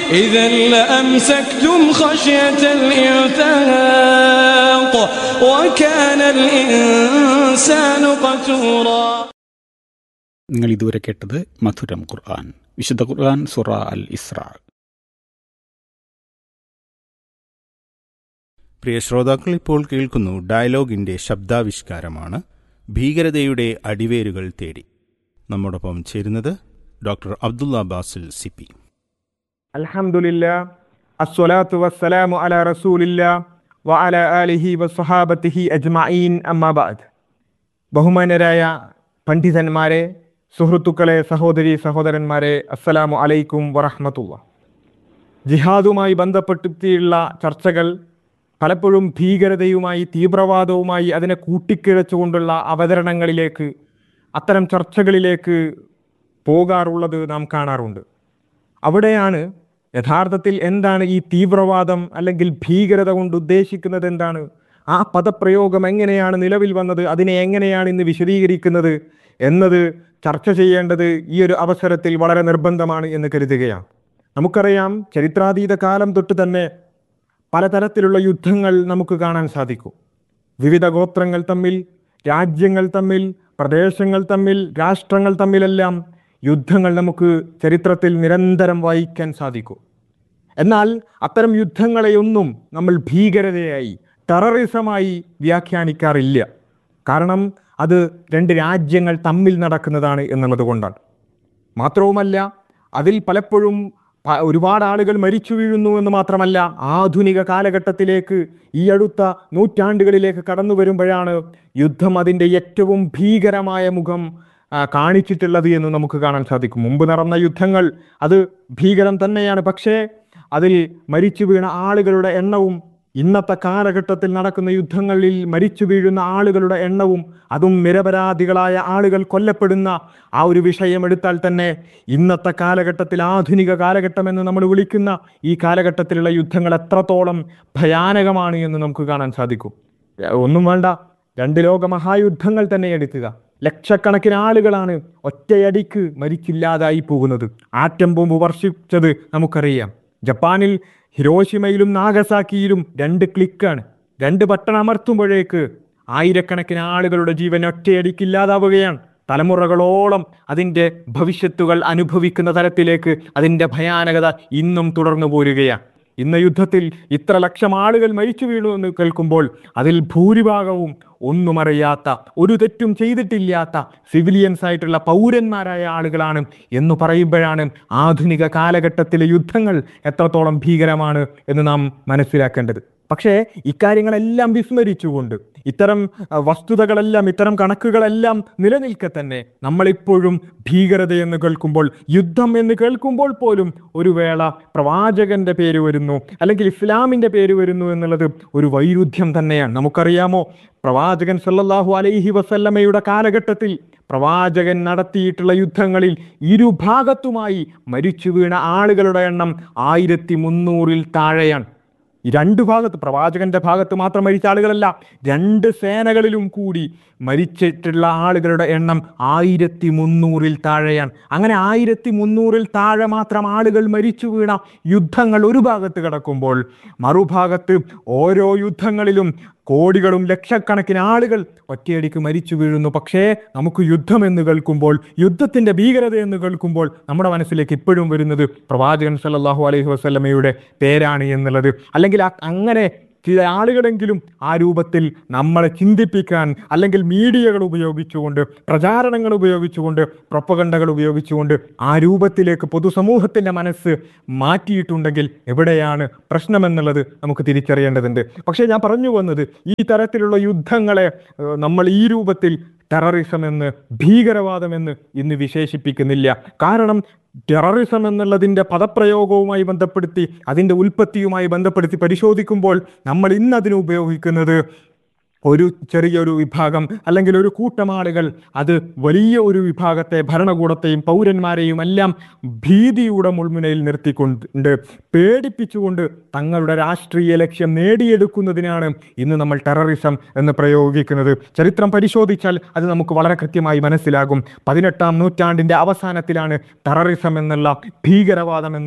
إذا لأمسكتم خشية الإنفاق وكان الإنسان قتورا നിങ്ങൾ ഇതുവരെ കേട്ടത് മധുരം ഖുർആൻ വിശുദ്ധ ഖുർആൻ സുറ അൽ ഇസ്ര പ്രിയ ശ്രോതാക്കൾ ഇപ്പോൾ കേൾക്കുന്നു ഡയലോഗിന്റെ ശബ്ദാവിഷ്കാരമാണ് ഭീകരതയുടെ അടിവേരുകൾ തേടി നമ്മോടൊപ്പം ചേരുന്നത് ഡോക്ടർ അബ്ദുള്ള ബാസിൽ സിപ്പി അൽഹംദുലില്ലാ അസ്വലാത്തു വസ്സലാമു അലാ റസൂലില്ലാ വ അല ആലിഹി വസ്വഹാബത്തിഹി അജ്മഈൻ അമ്മാ ബഅദ് ബഹുമാന്യരായ പണ്ഡിതന്മാരെ സുഹൃത്തുക്കളെ സഹോദരി സഹോദരന്മാരെ അസ്സലാമു അലൈക്കും വറഹ്മത്തുള്ള ജിഹാദുമായി ബന്ധപ്പെടുത്തിയുള്ള ചർച്ചകൾ പലപ്പോഴും ഭീകരതയുമായി തീവ്രവാദവുമായി അതിനെ കൂട്ടിക്കിഴച്ചുകൊണ്ടുള്ള അവതരണങ്ങളിലേക്ക് അത്തരം ചർച്ചകളിലേക്ക് പോകാറുള്ളത് നാം കാണാറുണ്ട് അവിടെയാണ് യഥാർത്ഥത്തിൽ എന്താണ് ഈ തീവ്രവാദം അല്ലെങ്കിൽ ഭീകരത കൊണ്ട് ഉദ്ദേശിക്കുന്നത് എന്താണ് ആ പദപ്രയോഗം എങ്ങനെയാണ് നിലവിൽ വന്നത് അതിനെ എങ്ങനെയാണ് ഇന്ന് വിശദീകരിക്കുന്നത് എന്നത് ചർച്ച ചെയ്യേണ്ടത് ഈ ഒരു അവസരത്തിൽ വളരെ നിർബന്ധമാണ് എന്ന് കരുതുകയാണ് നമുക്കറിയാം ചരിത്രാതീത കാലം തൊട്ട് തന്നെ പലതരത്തിലുള്ള യുദ്ധങ്ങൾ നമുക്ക് കാണാൻ സാധിക്കും വിവിധ ഗോത്രങ്ങൾ തമ്മിൽ രാജ്യങ്ങൾ തമ്മിൽ പ്രദേശങ്ങൾ തമ്മിൽ രാഷ്ട്രങ്ങൾ തമ്മിലെല്ലാം യുദ്ധങ്ങൾ നമുക്ക് ചരിത്രത്തിൽ നിരന്തരം വായിക്കാൻ സാധിക്കും എന്നാൽ അത്തരം യുദ്ധങ്ങളെയൊന്നും നമ്മൾ ഭീകരതയായി ടെററിസമായി വ്യാഖ്യാനിക്കാറില്ല കാരണം അത് രണ്ട് രാജ്യങ്ങൾ തമ്മിൽ നടക്കുന്നതാണ് എന്നുള്ളത് കൊണ്ടാണ് മാത്രവുമല്ല അതിൽ പലപ്പോഴും പ- ഒരുപാട് ആളുകൾ മരിച്ചു വീഴുന്നു എന്ന് മാത്രമല്ല ആധുനിക കാലഘട്ടത്തിലേക്ക് ഈ അടുത്ത നൂറ്റാണ്ടുകളിലേക്ക് കടന്നു വരുമ്പോഴാണ് യുദ്ധം അതിൻ്റെ ഏറ്റവും ഭീകരമായ മുഖം ആ, കാണിച്ചിട്ടുള്ളത് എന്ന് നമുക്ക് കാണാൻ സാധിക്കും മുമ്പ് നടന്ന യുദ്ധങ്ങൾ അത് ഭീകരം തന്നെയാണ് പക്ഷേ അതിൽ മരിച്ചു വീണ ആളുകളുടെ എണ്ണവും ഇന്നത്തെ കാലഘട്ടത്തിൽ നടക്കുന്ന യുദ്ധങ്ങളിൽ മരിച്ചു വീഴുന്ന ആളുകളുടെ എണ്ണവും അതും നിരപരാധികളായ ആളുകൾ കൊല്ലപ്പെടുന്ന ആ ഒരു വിഷയം എടുത്താൽ തന്നെ ഇന്നത്തെ കാലഘട്ടത്തിൽ ആധുനിക കാലഘട്ടം എന്ന് നമ്മൾ വിളിക്കുന്ന ഈ കാലഘട്ടത്തിലുള്ള യുദ്ധങ്ങൾ എത്രത്തോളം ഭയാനകമാണ് എന്ന് നമുക്ക് കാണാൻ സാധിക്കും ഒന്നും വേണ്ട രണ്ട് ലോക മഹായുദ്ധങ്ങൾ തന്നെ എടുക്കുക ലക്ഷക്കണക്കിന് ആളുകളാണ് ഒറ്റയടിക്ക് മരിച്ചില്ലാതായി പോകുന്നത് ആറ്റം ബോംബ് വർഷിച്ചത് നമുക്കറിയാം ജപ്പാനിൽ ഹിരോഷിമയിലും നാഗസാക്കിയിലും രണ്ട് ക്ലിക്കാണ് രണ്ട് ബട്ടൺ അമർത്തുമ്പോഴേക്ക് ആയിരക്കണക്കിന് ആളുകളുടെ ജീവൻ ഒറ്റയടിക്ക് ഇല്ലാതാവുകയാണ് തലമുറകളോളം അതിൻ്റെ ഭവിഷ്യത്തുകൾ അനുഭവിക്കുന്ന തരത്തിലേക്ക് അതിൻ്റെ ഭയാനകത ഇന്നും തുടർന്നു പോരുകയാണ് ഇന്ന് യുദ്ധത്തിൽ ഇത്ര ലക്ഷം ആളുകൾ മരിച്ചു വീണു എന്ന് കേൾക്കുമ്പോൾ അതിൽ ഭൂരിഭാഗവും ഒന്നും അറിയാത്ത ഒരു തെറ്റും ചെയ്തിട്ടില്ലാത്ത സിവിലിയൻസ് ആയിട്ടുള്ള പൗരന്മാരായ ആളുകളാണ് എന്ന് പറയുമ്പോഴാണ് ആധുനിക കാലഘട്ടത്തിലെ യുദ്ധങ്ങൾ എത്രത്തോളം ഭീകരമാണ് എന്ന് നാം മനസ്സിലാക്കേണ്ടത് പക്ഷേ ഇക്കാര്യങ്ങളെല്ലാം വിസ്മരിച്ചുകൊണ്ട് ഇത്തരം അഹ്, വസ്തുതകളെല്ലാം ഇത്തരം കണക്കുകളെല്ലാം നിലനിൽക്കെ തന്നെ നമ്മളിപ്പോഴും ഭീകരത എന്ന് കേൾക്കുമ്പോൾ യുദ്ധം എന്ന് കേൾക്കുമ്പോൾ പോലും ഒരു വേള പ്രവാചകന്റെ പേര് വരുന്നു അല്ലെങ്കിൽ ഇസ്ലാമിന്റെ പേര് വരുന്നു എന്നുള്ളത് ഒരു വൈരുദ്ധ്യം തന്നെയാണ് നമുക്കറിയാമോ പ്രവാചകൻ സല്ലല്ലാഹു അലൈഹി വസല്ലമയുടെ കാലഘട്ടത്തിൽ പ്രവാചകൻ നടത്തിയിട്ടുള്ള യുദ്ധങ്ങളിൽ ഇരുഭാഗത്തുമായി മരിച്ചു വീണ ആളുകളുടെ എണ്ണം ആയിരത്തി മുന്നൂറിൽ താഴെയാണ് ഈ രണ്ട് ഭാഗത്ത് പ്രവാചകന്റെ ഭാഗത്ത് മാത്രം മരിച്ച ആളുകളല്ല രണ്ട് സേനകളിലും കൂടി മരിച്ചിട്ടുള്ള ആളുകളുടെ എണ്ണം ആയിരത്തി മുന്നൂറിൽ താഴെയാണ് അങ്ങനെ ആയിരത്തി മുന്നൂറിൽ താഴെ മാത്രം ആളുകൾ മരിച്ചു വീണ യുദ്ധങ്ങൾ ഒരു ഭാഗത്ത് കിടക്കുമ്പോൾ മറുഭാഗത്ത് ഓരോ യുദ്ധങ്ങളിലും കോടികളും ലക്ഷക്കണക്കിന് ആളുകൾ ഒറ്റയടിക്ക് മരിച്ചു വീഴുന്നു പക്ഷേ നമുക്ക് യുദ്ധം എന്ന് കേൾക്കുമ്പോൾ യുദ്ധത്തിന്റെ ഭീകരത എന്ന് കേൾക്കുമ്പോൾ നമ്മുടെ മനസ്സിലേക്ക് ഇപ്പോഴും വരുന്നത് പ്രവാചകൻ സല്ലല്ലാഹു അലൈഹി വസല്ലമയുടെ പേരാണ് എന്നുള്ളത് അല്ലെങ്കിൽ ആ- അങ്ങനെ ചില ആളുകളെങ്കിലും ആ രൂപത്തിൽ നമ്മളെ ചിന്തിപ്പിക്കാൻ അല്ലെങ്കിൽ മീഡിയകൾ ഉപയോഗിച്ചുകൊണ്ട് പ്രചാരണങ്ങൾ ഉപയോഗിച്ചുകൊണ്ട് പ്രൊപ്പകണ്ടകൾ ഉപയോഗിച്ചുകൊണ്ട് ആ രൂപത്തിലേക്ക് പൊതുസമൂഹത്തിന്റെ മനസ്സ് മാറ്റിയിട്ടുണ്ടെങ്കിൽ എവിടെയാണ് പ്രശ്നമെന്നുള്ളത് നമുക്ക് തിരിച്ചറിയേണ്ടതുണ്ട് പക്ഷേ ഞാൻ പറഞ്ഞു വന്നത് ഈ തരത്തിലുള്ള യുദ്ധങ്ങളെ ഏഹ്, നമ്മൾ ഈ രൂപത്തിൽ ടെററിസം എന്ന് ഭീകരവാദം എന്ന് ഇന്ന് വിശേഷിപ്പിക്കുന്നില്ല കാരണം ടെററിസം എന്നുള്ളതിൻ്റെ പദപ്രയോഗവുമായി ബന്ധപ്പെടുത്തി അതിൻ്റെ ഉൽപ്പത്തിയുമായി ബന്ധപ്പെടുത്തി പരിശോധിക്കുമ്പോൾ നമ്മൾ ഇന്ന് അതിന് ഉപയോഗിക്കുന്നത് ഒരു ചെറിയൊരു വിഭാഗം അല്ലെങ്കിൽ ഒരു കൂട്ടം ആളുകൾ അത് വലിയ ഒരു വിഭാഗത്തെ ഭരണകൂടത്തെയും പൗരന്മാരെയും എല്ലാം ഭീതിയുടെ മുൾമുനയിൽ നിർത്തിക്കൊണ്ട് പേടിപ്പിച്ചുകൊണ്ട് തങ്ങളുടെ രാഷ്ട്രീയ ലക്ഷ്യം നേടിയെടുക്കുന്നതിനാണ് ഇന്ന് നമ്മൾ ടെററിസം എന്ന് പ്രയോഗിക്കുന്നത് ചരിത്രം പരിശോധിച്ചാൽ അത് നമുക്ക് വളരെ കൃത്യമായി മനസ്സിലാകും പതിനെട്ടാം നൂറ്റാണ്ടിൻ്റെ അവസാനത്തിലാണ് ടെററിസം എന്നുള്ള ഭീകരവാദം എന്നുള്ള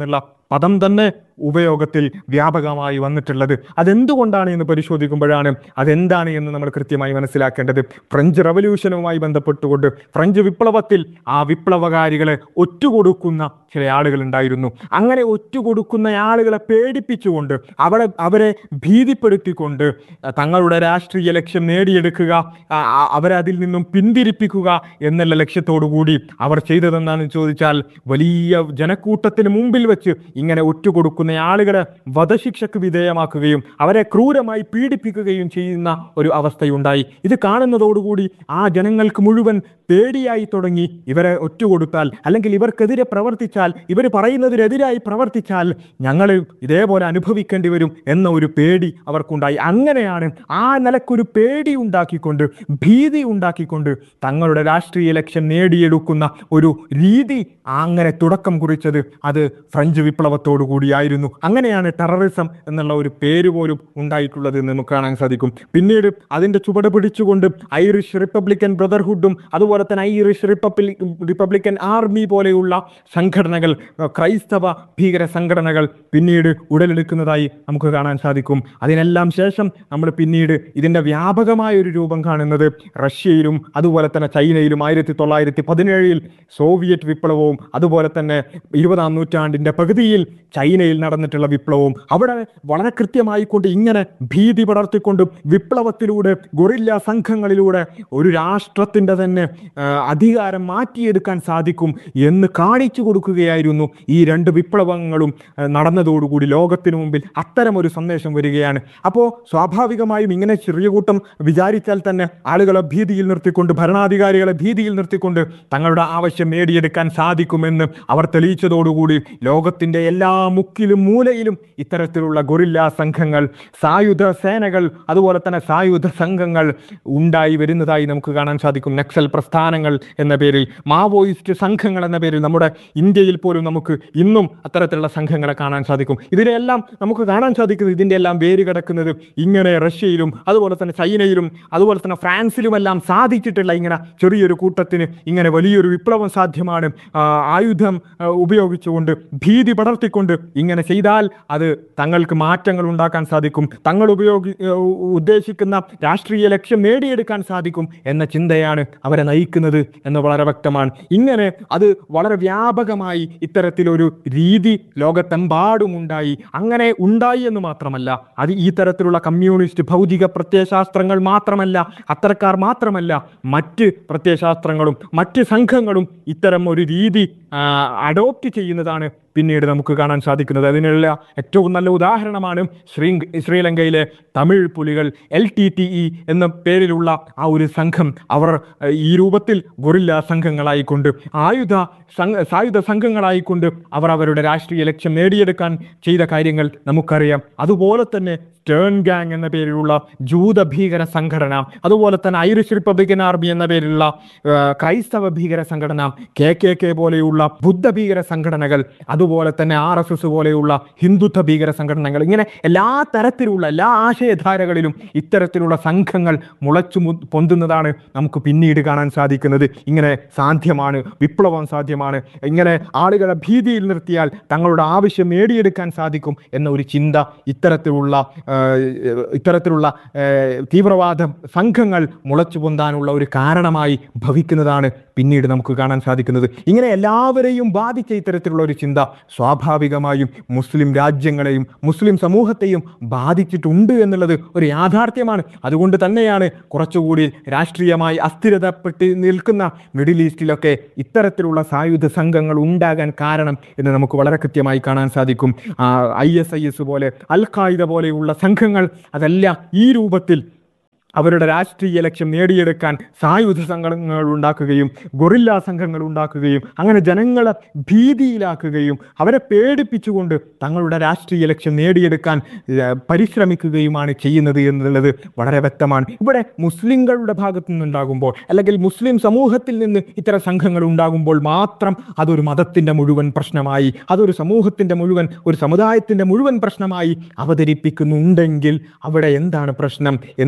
പദം തന്നെ ഉപയോഗത്തിൽ വ്യാപകമായി വന്നിട്ടുള്ളത് അതെന്തുകൊണ്ടാണ് എന്ന് പരിശോധിക്കുമ്പോഴാണ് അതെന്താണ് എന്ന് നമ്മൾ കൃത്യമായി മനസ്സിലാക്കേണ്ടത് ഫ്രഞ്ച് റവല്യൂഷനുമായി ബന്ധപ്പെട്ടുകൊണ്ട് ഫ്രഞ്ച് വിപ്ലവത്തിൽ ആ വിപ്ലവകാരികളെ ഒറ്റുകൊടുക്കുന്ന ചില ആളുകൾ ഉണ്ടായിരുന്നു അങ്ങനെ ഒറ്റുകൊടുക്കുന്ന ആളുകളെ പേടിപ്പിച്ചുകൊണ്ട് അവരെ അവരെ ഭീതിപ്പെടുത്തിക്കൊണ്ട് തങ്ങളുടെ രാഷ്ട്രീയ ലക്ഷ്യം നേടിയെടുക്കുക ആ, ആ, അവരെ അതിൽ നിന്നും പിന്തിരിപ്പിക്കുക എന്നുള്ള ലക്ഷ്യത്തോടു കൂടി അവർ ചെയ്തതെന്താണെന്ന് ചോദിച്ചാൽ വലിയ ജനക്കൂട്ടത്തിന് മുമ്പിൽ വെച്ച് ഇങ്ങനെ ഒറ്റുകൊടുക്കുന്ന ആളുകളെ വധശിക്ഷക്ക് വിധേയമാക്കുകയും അവരെ ക്രൂരമായി പീഡിപ്പിക്കുകയും ചെയ്യുന്ന ഒരു അവസ്ഥയുണ്ടായി ഇത് കാണുന്നതോടുകൂടി ആ ജനങ്ങൾക്ക് മുഴുവൻ പേടിയായി തുടങ്ങി ഇവരെ ഒറ്റുകൊടുത്താൽ അല്ലെങ്കിൽ ഇവർക്കെതിരെ പ്രവർത്തിച്ചാൽ ഇവർ പറയുന്നതിനെതിരായി പ്രവർത്തിച്ചാൽ ഞങ്ങൾ ഇതേപോലെ അനുഭവിക്കേണ്ടി വരും എന്ന ഒരു പേടി അവർക്കുണ്ടായി അങ്ങനെയാണ് ആ നിലക്കൊരു പേടി ഉണ്ടാക്കിക്കൊണ്ട് ഭീതി ഉണ്ടാക്കിക്കൊണ്ട് തങ്ങളുടെ രാഷ്ട്രീയ ലക്ഷ്യം നേടിയെടുക്കുന്ന ഒരു രീതി അങ്ങനെ തുടക്കം കുറിച്ചത് അത് ഫ്രഞ്ച് വിപ്ലവത്തോടു കൂടിയായിരുന്നു അങ്ങനെയാണ് ടെററിസം എന്നുള്ള ഒരു പേര് പോലും ഉണ്ടായിട്ടുള്ളത് എന്ന് നമുക്ക് കാണാൻ സാധിക്കും പിന്നീട് അതിന്റെ ചുവട് പിടിച്ചുകൊണ്ട് ഐറിഷ് റിപ്പബ്ലിക്കൻ ബ്രദർഹുഡും അതുപോലെ തന്നെ ഐറിഷ് റിപ്പബ്ലിക് റിപ്പബ്ലിക്കൻ ആർമി പോലെയുള്ള സംഘടനകൾ അഹ് ക്രൈസ്തവ ഭീകര സംഘടനകൾ പിന്നീട് ഉടലെടുക്കുന്നതായി നമുക്ക് കാണാൻ സാധിക്കും അതിനെല്ലാം ശേഷം നമ്മൾ പിന്നീട് ഇതിന്റെ വ്യാപകമായ ഒരു രൂപം കാണുന്നത് റഷ്യയിലും അതുപോലെ തന്നെ ചൈനയിലും ആയിരത്തി തൊള്ളായിരത്തി പതിനേഴിൽ സോവിയറ്റ് വിപ്ലവവും അതുപോലെ തന്നെ ഇരുപതാം നൂറ്റാണ്ടിന്റെ പകുതിയിൽ ചൈനയിൽ നടന്നിട്ടുള്ള വിപ്ലവവും അവിടെ വളരെ കൃത്യമായി കൊണ്ട് ഇങ്ങനെ ഭീതി പടർത്തിക്കൊണ്ട് വിപ്ലവത്തിലൂടെ ഗൊറില്ല സംഘങ്ങളിലൂടെ ഒരു രാഷ്ട്രത്തിന്റെ തന്നെ ആ, അധികാരം മാറ്റിയെടുക്കാൻ സാധിക്കും എന്ന് കാണിച്ചു കൊടുക്കുകയായിരുന്നു ഈ രണ്ട് വിപ്ലവങ്ങളും ആ, നടന്നതോടുകൂടി ലോകത്തിനു മുമ്പിൽ അത്തരം ഒരു സന്ദേശം വരികയാണ് അപ്പോൾ സ്വാഭാവികമായും ഇങ്ങനെ ചെറിയ കൂട്ടം വിചാരിച്ചാൽ തന്നെ ആളുകളെ ഭീതിയിൽ നിർത്തിക്കൊണ്ട് ഭരണാധികാരികളെ ഭീതിയിൽ നിർത്തിക്കൊണ്ട് തങ്ങളുടെ ആവശ്യം നേടിയെടുക്കാൻ സാധിക്കുമെന്ന് അവർ തെളിയിച്ചതോടുകൂടി ലോകത്തിന്റെ എല്ലാ മുക്കിലും മൂലയിലും ഇത്തരത്തിലുള്ള ഗൊറില്ല സംഘങ്ങൾ സായുധ സേനകൾ അതുപോലെ തന്നെ സായുധ സംഘങ്ങൾ ഉണ്ടായി വരുന്നതായി നമുക്ക് കാണാൻ സാധിക്കും നക്സൽ പ്രസ്ഥാനങ്ങൾ എന്ന പേരിൽ മാവോയിസ്റ്റ് സംഘങ്ങൾ എന്ന പേരിൽ നമ്മുടെ ഇന്ത്യയിൽ പോലും നമുക്ക് ഇന്നും അത്തരത്തിലുള്ള സംഘങ്ങളെ കാണാൻ സാധിക്കും ഇതിനെല്ലാം നമുക്ക് കാണാൻ സാധിക്കുന്നത് ഇതിൻ്റെ എല്ലാം വേര് കിടക്കുന്നത് ഇങ്ങനെ റഷ്യയിലും അതുപോലെ തന്നെ ചൈനയിലും അതുപോലെ തന്നെ ഫ്രാൻസിലുമെല്ലാം സാധിച്ചിട്ടുള്ള ഇങ്ങനെ ചെറിയൊരു കൂട്ടത്തിന് ഇങ്ങനെ വലിയൊരു വിപ്ലവം സാധ്യമാണ് ആ, ആയുധം ആ, ഉപയോഗിച്ചുകൊണ്ട് ഭീതി പടർത്തിക്കൊണ്ട് ഇങ്ങനെ ചെയ്താൽ അത് തങ്ങൾക്ക് മാറ്റങ്ങൾ ഉണ്ടാക്കാൻ സാധിക്കും തങ്ങൾ ഉപയോഗി ഏ, ഉദ്ദേശിക്കുന്ന രാഷ്ട്രീയ ലക്ഷ്യം നേടിയെടുക്കാൻ സാധിക്കും എന്ന ചിന്തയാണ് അവരെ നയിക്കുന്നത് എന്ന് വളരെ വ്യക്തമാണ് ഇങ്ങനെ അത് വളരെ വ്യാപകമായി ഇത്തരത്തിലൊരു രീതി ലോകത്തെമ്പാടും ഉണ്ടായി അങ്ങനെ ഉണ്ടായി എന്ന് മാത്രമല്ല അത് ഈ തരത്തിലുള്ള കമ്മ്യൂണിസ്റ്റ് ഭൗതിക പ്രത്യയശാസ്ത്രങ്ങൾ മാത്രമല്ല അത്തരക്കാർ മാത്രമല്ല മറ്റ് പ്രത്യയശാസ്ത്രങ്ങളും മറ്റ് സംഘങ്ങളും ഇത്തരം ഒരു രീതി അഡോപ്റ്റ് ചെയ്യുന്നതാണ് പിന്നീട് നമുക്ക് കാണാൻ സാധിക്കുന്നത് അതിനുള്ള ഏറ്റവും നല്ല ഉദാഹരണമാണ് ശ്രീ ശ്രീലങ്കയിലെ തമിഴ് പുലികൾ എൽ ടി ടി ഇ എന്ന പേരിലുള്ള ആ ഒരു സംഘം അവർ ഏഹ്, ഈ രൂപത്തിൽ ഗൊറില്ല സംഘങ്ങളായിക്കൊണ്ട് ആയുധ സംഘ സായുധ സംഘങ്ങളായിക്കൊണ്ട് അവർ അവരുടെ രാഷ്ട്രീയ ലക്ഷ്യം നേടിയെടുക്കാൻ ചെയ്ത കാര്യങ്ങൾ നമുക്കറിയാം അതുപോലെ തന്നെ സ്റ്റേൺ ഗാങ് എന്ന പേരിലുള്ള ജൂത ഭീകര സംഘടന അതുപോലെ തന്നെ ഐറിഷ് റിപ്പബ്ലിക്കൻ ആർമി എന്ന പേരിലുള്ള ആ, ക്രൈസ്തവ ഭീകര സംഘടന കെ കെ കെ പോലെയുള്ള ബുദ്ധ ഭീകര സംഘടനകൾ അതുപോലെ തന്നെ ആർ എസ് എസ് പോലെയുള്ള ഹിന്ദുത്വ ഭീകര സംഘടനകൾ ഇങ്ങനെ എല്ലാ തരത്തിലുള്ള എല്ലാ ആശയധാരകളിലും ഇത്തരത്തിലുള്ള സംഘങ്ങൾ മുളച്ചു മു- പൊന്തുന്നതാണ് നമുക്ക് പിന്നീട് കാണാൻ സാധിക്കുന്നത് ഇങ്ങനെ സാധ്യമാണ് വിപ്ലവം സാധ്യമാണ് ഇങ്ങനെ ആളുകളെ ഭീതിയിൽ നിർത്തിയാൽ തങ്ങളുടെ ആവശ്യം നേടിയെടുക്കാൻ സാധിക്കും എന്ന ഒരു ചിന്ത ഇത്തരത്തിലുള്ള ആ, ഇത്തരത്തിലുള്ള ആ, തീവ്രവാദ സംഘങ്ങൾ മുളച്ചു പൊന്താനുള്ള ഒരു കാരണമായി ഭവിക്കുന്നതാണ് പിന്നീട് നമുക്ക് കാണാൻ സാധിക്കുന്നത് ഇങ്ങനെ എല്ലാവരെയും ബാധിച്ച ഇത്തരത്തിലുള്ള ഒരു ചിന്ത സ്വാഭാവികമായും മുസ്ലിം രാജ്യങ്ങളെയും മുസ്ലിം സമൂഹത്തെയും ബാധിച്ചിട്ടുണ്ട് എന്നുള്ളത് ഒരു യാഥാർത്ഥ്യമാണ് അതുകൊണ്ട് തന്നെയാണ് കുറച്ചുകൂടി രാഷ്ട്രീയമായി അസ്ഥിരതപ്പെട്ട് നിൽക്കുന്ന മിഡിൽ ഈസ്റ്റിലൊക്കെ ഇത്തരത്തിലുള്ള സായുധ സംഘങ്ങൾ ഉണ്ടാകാൻ കാരണം എന്ന് നമുക്ക് വളരെ കൃത്യമായി കാണാൻ സാധിക്കും ഐ എസ് ഐ എസ് പോലെ അൽ ഖായിദ പോലെയുള്ള സംഘങ്ങൾ അതെല്ലാം ഈ രൂപത്തിൽ അവരുടെ രാഷ്ട്രീയ ലക്ഷ്യം നേടിയെടുക്കാൻ സായുധ സംഘങ്ങൾ ഉണ്ടാക്കുകയും ഗൊറില്ല സംഘങ്ങൾ ഉണ്ടാക്കുകയും അങ്ങനെ ജനങ്ങളെ ഭീതിയിലാക്കുകയും അവരെ പേടിപ്പിച്ചുകൊണ്ട് തങ്ങളുടെ രാഷ്ട്രീയ ലക്ഷ്യം നേടിയെടുക്കാൻ ഏർ, പരിശ്രമിക്കുകയുമാണ് ചെയ്യുന്നത് എന്നുള്ളത് വളരെ വ്യക്തമാണ് ഇവിടെ മുസ്ലിങ്ങളുടെ ഭാഗത്തു നിന്നുണ്ടാകുമ്പോൾ അല്ലെങ്കിൽ മുസ്ലിം സമൂഹത്തിൽ നിന്ന് ഇത്തരം സംഘങ്ങൾ ഉണ്ടാകുമ്പോൾ മാത്രം അതൊരു മതത്തിൻ്റെ മുഴുവൻ പ്രശ്നമായി അതൊരു സമൂഹത്തിൻ്റെ മുഴുവൻ ഒരു സമുദായത്തിൻ്റെ മുഴുവൻ പ്രശ്നമായി അവതരിപ്പിക്കുന്നുണ്ടെങ്കിൽ അവിടെ എന്താണ് പ്രശ്നം എന്നുള്ളത് നമ്മൾ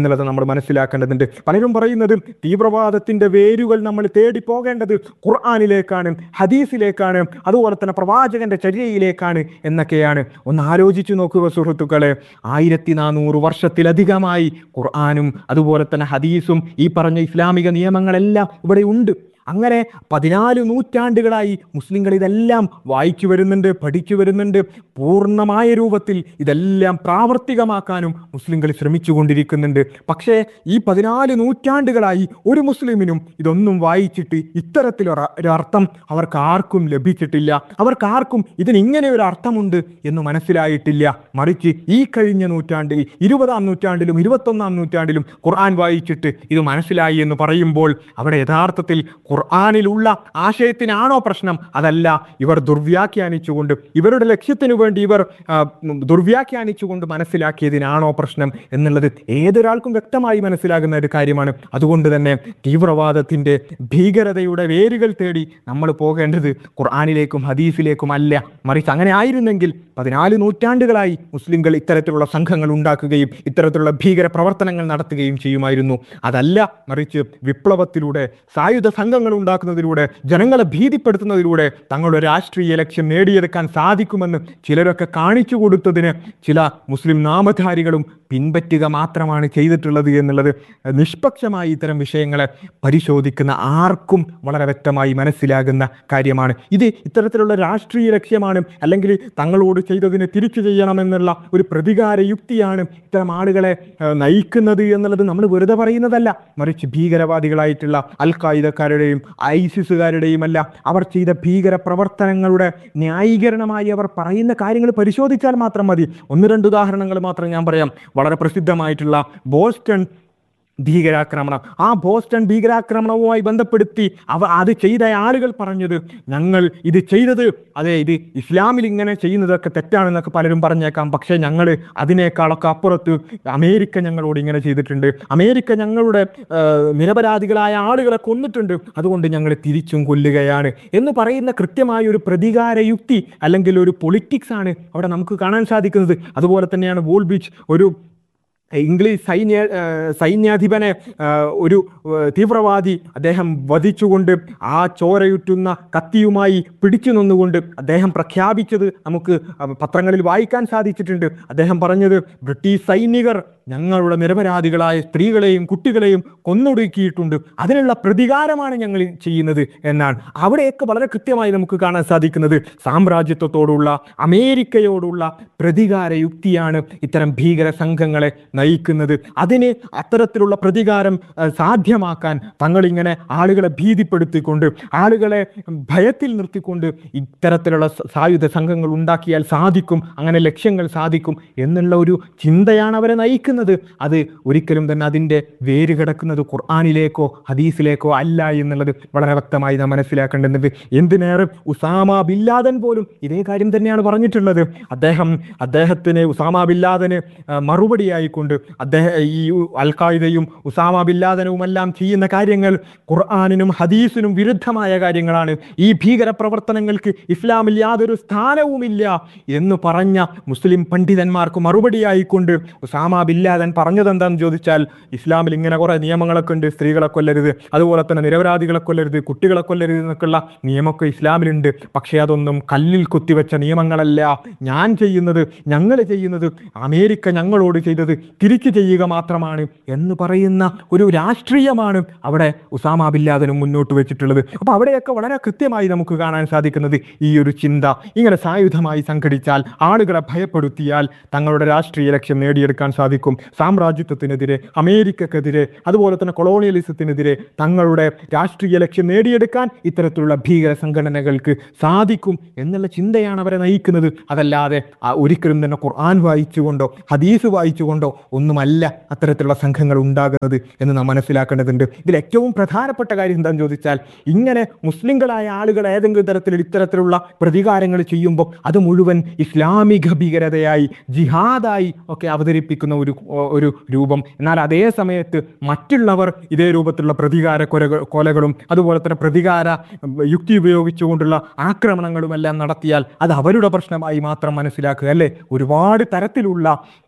മനസ്സിലാക്കേണ്ടതുണ്ട് പലരും പറയുന്നത് തീവ്രവാദത്തിന്റെ വേരുകൾ നമ്മൾ തേടി പോകേണ്ടത് ഖുർആാനിലേക്കാണ് ഹദീസിലേക്കാണ് അതുപോലെ തന്നെ പ്രവാചകന്റെ ചര്യയിലേക്കാണ് എന്നൊക്കെയാണ് ഒന്ന് ആലോചിച്ചു നോക്കുക സുഹൃത്തുക്കളെ ആയിരത്തി നാനൂറ് വർഷത്തിലധികമായി ഖുർആാനും അതുപോലെ തന്നെ ഹദീസും ഈ പറഞ്ഞ ഇസ്ലാമിക നിയമങ്ങളെല്ലാം ഇവിടെ ഉണ്ട് അങ്ങനെ പതിനാല് നൂറ്റാണ്ടുകളായി മുസ്ലിങ്ങൾ ഇതെല്ലാം വായിച്ചു വരുന്നുണ്ട് പഠിച്ചു വരുന്നുണ്ട് പൂർണ്ണമായ രൂപത്തിൽ ഇതെല്ലാം പ്രാവർത്തികമാക്കാനും മുസ്ലിങ്ങൾ ശ്രമിച്ചു കൊണ്ടിരിക്കുന്നുണ്ട് പക്ഷേ ഈ പതിനാല് നൂറ്റാണ്ടുകളായി ഒരു മുസ്ലിമിനും ഇതൊന്നും വായിച്ചിട്ട് ഇത്തരത്തിലൊരു ഒരു അർത്ഥം അവർക്ക് ആർക്കും ലഭിച്ചിട്ടില്ല അവർക്ക് ആർക്കും ഇതിന് ഇങ്ങനെ ഒരു അർത്ഥമുണ്ട് എന്ന് മനസ്സിലായിട്ടില്ല മറിച്ച് ഈ കഴിഞ്ഞ നൂറ്റാണ്ടിൽ ഇരുപതാം നൂറ്റാണ്ടിലും ഇരുപത്തൊന്നാം നൂറ്റാണ്ടിലും ഖുർആൻ വായിച്ചിട്ട് ഇത് മനസ്സിലായി എന്ന് പറയുമ്പോൾ അവിടെ യഥാർത്ഥത്തിൽ ഖുർആാനിലുള്ള ആശയത്തിനാണോ പ്രശ്നം അതല്ല ഇവർ ദുർവ്യാഖ്യാനിച്ചുകൊണ്ട് ഇവരുടെ ലക്ഷ്യത്തിനു വേണ്ടി ഇവർ ആ, ഉം, ദുർവ്യാഖ്യാനിച്ചുകൊണ്ട് മനസ്സിലാക്കിയതിനാണോ പ്രശ്നം എന്നുള്ളത് ഏതൊരാൾക്കും വ്യക്തമായി മനസ്സിലാകുന്ന ഒരു കാര്യമാണ് അതുകൊണ്ട് തന്നെ തീവ്രവാദത്തിന്റെ ഭീകരതയുടെ വേരുകൾ തേടി നമ്മൾ പോകേണ്ടത് ഖുർആാനിലേക്കും ഹദീസിലേക്കും അല്ല മറിച്ച് അങ്ങനെ ആയിരുന്നെങ്കിൽ പതിനാല് നൂറ്റാണ്ടുകളായി മുസ്ലിങ്ങൾ ഇത്തരത്തിലുള്ള സംഘങ്ങൾ ഉണ്ടാക്കുകയും ഇത്തരത്തിലുള്ള ഭീകര പ്രവർത്തനങ്ങൾ നടത്തുകയും ചെയ്യുമായിരുന്നു അതല്ല മറിച്ച് വിപ്ലവത്തിലൂടെ സായുധ സംഘങ്ങൾ ഉണ്ടാക്കുന്നതിലൂടെ ജനങ്ങളെ ഭീതിപ്പെടുത്തുന്നതിലൂടെ തങ്ങളുടെ രാഷ്ട്രീയ ലക്ഷ്യം നേടിയെടുക്കാൻ സാധിക്കുമെന്ന് ചിലരൊക്കെ കാണിച്ചു കൊടുത്തതിന് ചില മുസ്ലിം നാമധാരികളും പിൻപറ്റുക മാത്രമാണ് ചെയ്തിട്ടുള്ളത് എന്നുള്ളത് നിഷ്പക്ഷമായി ഇത്തരം വിഷയങ്ങളെ പരിശോധിക്കുന്ന ആർക്കും വളരെ വ്യക്തമായി മനസ്സിലാകുന്ന കാര്യമാണ് ഇത് ഇത്തരത്തിലുള്ള രാഷ്ട്രീയ ലക്ഷ്യമാണ് അല്ലെങ്കിൽ തങ്ങളോട് ചെയ്തതിന് തിരിച്ചു ചെയ്യണമെന്നുള്ള ഒരു പ്രതികാര യുക്തിയാണ് ഇത്തരം ആളുകളെ ഏഹ്, നയിക്കുന്നത് എന്നുള്ളത് നമ്മൾ വെറുതെ പറയുന്നതല്ല മറിച്ച് ഭീകരവാദികളായിട്ടുള്ള അൽ ഖായിദക്കാരുടെയും ഐസിസുകാരുടെയും അല്ല അവർ ചെയ്ത ഭീകര പ്രവർത്തനങ്ങളുടെ ന്യായീകരണമായി അവർ പറയുന്ന കാര്യങ്ങൾ പരിശോധിച്ചാൽ മാത്രം മതി ഒന്ന് രണ്ട് ഉദാഹരണങ്ങൾ മാത്രം ഞാൻ പറയാം വളരെ പ്രസിദ്ധമായിട്ടുള്ള ബോസ്റ്റൺ ഭീകരാക്രമണം ആ ബോസ്റ്റൺ ഭീകരാക്രമണവുമായി ബന്ധപ്പെടുത്തി അവ അത് ചെയ്ത ആളുകൾ പറഞ്ഞത് ഞങ്ങൾ ഇത് ചെയ്തത് അതെ ഇത് ഇസ്ലാമിൽ ഇങ്ങനെ ചെയ്യുന്നതൊക്കെ തെറ്റാണെന്നൊക്കെ പലരും പറഞ്ഞേക്കാം പക്ഷേ ഞങ്ങൾ അതിനേക്കാളൊക്കെ അപ്പുറത്ത് അമേരിക്ക ഞങ്ങളോട് ഇങ്ങനെ ചെയ്തിട്ടുണ്ട് അമേരിക്ക ഞങ്ങളുടെ ആ, നിരപരാധികളായ ആളുകളെ കൊന്നിട്ടുണ്ട് അതുകൊണ്ട് ഞങ്ങൾ തിരിച്ചും കൊല്ലുകയാണ് എന്ന് പറയുന്ന കൃത്യമായ ഒരു പ്രതികാര യുക്തി അല്ലെങ്കിൽ ഒരു പൊളിറ്റിക്സ് ആണ് അവിടെ നമുക്ക് കാണാൻ സാധിക്കുന്നത് അതുപോലെ തന്നെയാണ് വോൾ ബീച്ച് ഒരു ഇംഗ്ലീഷ് സൈന്യ ആ, സൈന്യാധിപനെ ആ, ഒരു ആ, തീവ്രവാദി അദ്ദേഹം വധിച്ചുകൊണ്ട് ആ ചോരയുറ്റുന്ന കത്തിയുമായി പിടിച്ചു നിന്നുകൊണ്ട് അദ്ദേഹം പ്രഖ്യാപിച്ചത് നമുക്ക് ആ, പത്രങ്ങളിൽ വായിക്കാൻ സാധിച്ചിട്ടുണ്ട് അദ്ദേഹം പറഞ്ഞത് ബ്രിട്ടീഷ് സൈനികർ ഞങ്ങളുടെ നിരപരാധികളായ സ്ത്രീകളെയും കുട്ടികളെയും കൊന്നൊടുക്കിയിട്ടുണ്ട് അതിനുള്ള പ്രതികാരമാണ് ഞങ്ങൾ ചെയ്യുന്നത് എന്നാണ് അവിടെയൊക്കെ വളരെ കൃത്യമായി നമുക്ക് കാണാൻ സാധിക്കുന്നത് സാമ്രാജ്യത്വത്തോടുള്ള അമേരിക്കയോടുള്ള പ്രതികാര യുക്തിയാണ് ഇത്തരം ഭീകര സംഘങ്ങളെ നയിക്കുന്നത് അതിന് അത്തരത്തിലുള്ള പ്രതികാരം ആ, സാധ്യമാക്കാൻ തങ്ങളിങ്ങനെ ആളുകളെ ഭീതിപ്പെടുത്തിക്കൊണ്ട് ആളുകളെ ഭയത്തിൽ നിർത്തിക്കൊണ്ട് ഇത്തരത്തിലുള്ള സ- സായുധ സംഘങ്ങൾ ഉണ്ടാക്കിയാൽ സാധിക്കും അങ്ങനെ ലക്ഷ്യങ്ങൾ സാധിക്കും എന്നുള്ള ഒരു ചിന്തയാണ് അവരെ നയിക്കുന്നത് അത് ഒരിക്കലും തന്നെ അതിൻ്റെ വേര് കിടക്കുന്നത് ഖുർആാനിലേക്കോ ഹദീസിലേക്കോ അല്ല എന്നുള്ളത് വളരെ വ്യക്തമായി നാം മനസ്സിലാക്കേണ്ടത് എന്തിനേറെ ഉസാമ ബില്ലാദൻ പോലും ഇതേ കാര്യം തന്നെയാണ് പറഞ്ഞിട്ടുള്ളത് അദ്ദേഹം അദ്ദേഹത്തിന് ഉസാമ ബില്ലാദന് ആ, മറുപടിയായിക്കൊണ്ട് അദ്ദേഹം ഈ അൽ ഖായിദയും ഉസാമ ബില്ലാദനുമെല്ലാം ചെയ്യുന്ന കാര്യങ്ങൾ ഖുർആാനിനും ഹദീസിനും വിരുദ്ധമായ കാര്യങ്ങളാണ് ഈ ഭീകര പ്രവർത്തനങ്ങൾക്ക് ഇസ്ലാമിൽ യാതൊരു സ്ഥാനവുമില്ല എന്ന് പറഞ്ഞ മുസ്ലിം പണ്ഡിതന്മാർക്ക് മറുപടിയായിക്കൊണ്ട് ഉസാമ ബില്ലാദൻ പറഞ്ഞത് എന്താണെന്ന് ചോദിച്ചാൽ ഇസ്ലാമിൽ ഇങ്ങനെ കുറെ നിയമങ്ങളൊക്കെ ഉണ്ട് സ്ത്രീകളെ കൊല്ലരുത് അതുപോലെ തന്നെ നിരപരാധികളെ കൊല്ലരുത് കുട്ടികളെ കൊല്ലരുത് എന്നൊക്കെയുള്ള നിയമമൊക്കെ ഇസ്ലാമിലുണ്ട് പക്ഷേ അതൊന്നും കല്ലിൽ കുത്തിവെച്ച നിയമങ്ങളല്ല ഞാൻ ചെയ്യുന്നത് ഞങ്ങൾ ചെയ്യുന്നത് അമേരിക്ക ഞങ്ങളോട് ചെയ്തത് തിരിച്ചു ചെയ്യുക മാത്രമാണ് എന്ന് പറയുന്ന ഒരു രാഷ്ട്രീയമാണ് അവിടെ ഉസാമ ബില്ലാദനും മുന്നോട്ട് വെച്ചിട്ടുള്ളത് അപ്പോൾ അവിടെയൊക്കെ വളരെ കൃത്യമായി നമുക്ക് കാണാൻ സാധിക്കുന്നത് ഈ ഒരു ചിന്ത ഇങ്ങനെ സായുധമായി സംഘടിച്ചാൽ ആളുകളെ ഭയപ്പെടുത്തിയാൽ തങ്ങളുടെ രാഷ്ട്രീയ ലക്ഷ്യം നേടിയെടുക്കാൻ സാധിക്കും സാമ്രാജ്യത്വത്തിനെതിരെ അമേരിക്കക്കെതിരെ അതുപോലെ തന്നെ കൊളോണിയലിസത്തിനെതിരെ തങ്ങളുടെ രാഷ്ട്രീയ ലക്ഷ്യം നേടിയെടുക്കാൻ ഇത്തരത്തിലുള്ള ഭീകര സംഘടനകൾക്ക് സാധിക്കും എന്നുള്ള ചിന്തയാണ് അവരെ നയിക്കുന്നത് അതല്ലാതെ ആ ഒരിക്കലും തന്നെ ഖുർആൻ വായിച്ചുകൊണ്ടോ ഹദീസ് വായിച്ചുകൊണ്ടോ ഒന്നുമല്ല അത്തരത്തിലുള്ള സംഘങ്ങൾ ഉണ്ടാകുന്നത് എന്ന് നാം മനസ്സിലാക്കേണ്ടതുണ്ട് ഇതിൽ ഏറ്റവും പ്രധാനപ്പെട്ട കാര്യം എന്താണെന്ന് ചോദിച്ചാൽ ഇങ്ങനെ മുസ്ലിങ്ങളായ ആളുകൾ ഏതെങ്കിലും തരത്തിൽ ഇത്തരത്തിലുള്ള പ്രതികാരങ്ങൾ ചെയ്യുമ്പോൾ അത് മുഴുവൻ ഇസ്ലാമിക ഭീകരതയായി ജിഹാദായി ഒക്കെ അവതരിപ്പിക്കുന്ന ഒരു ഒരു രൂപം എന്നാൽ അതേ സമയത്ത് മറ്റുള്ളവർ ഇതേ രൂപത്തിലുള്ള പ്രതികാര കൊലകൾ കൊലകളും അതുപോലെ തന്നെ പ്രതികാര ഉം, യുക്തി ഉപയോഗിച്ചുകൊണ്ടുള്ള ആക്രമണങ്ങളുമെല്ലാം നടത്തിയാൽ അത് അവരുടെ പ്രശ്നമായി മാത്രം മനസ്സിലാക്കുക അല്ലേ ഒരുപാട് തരത്തിലുള്ള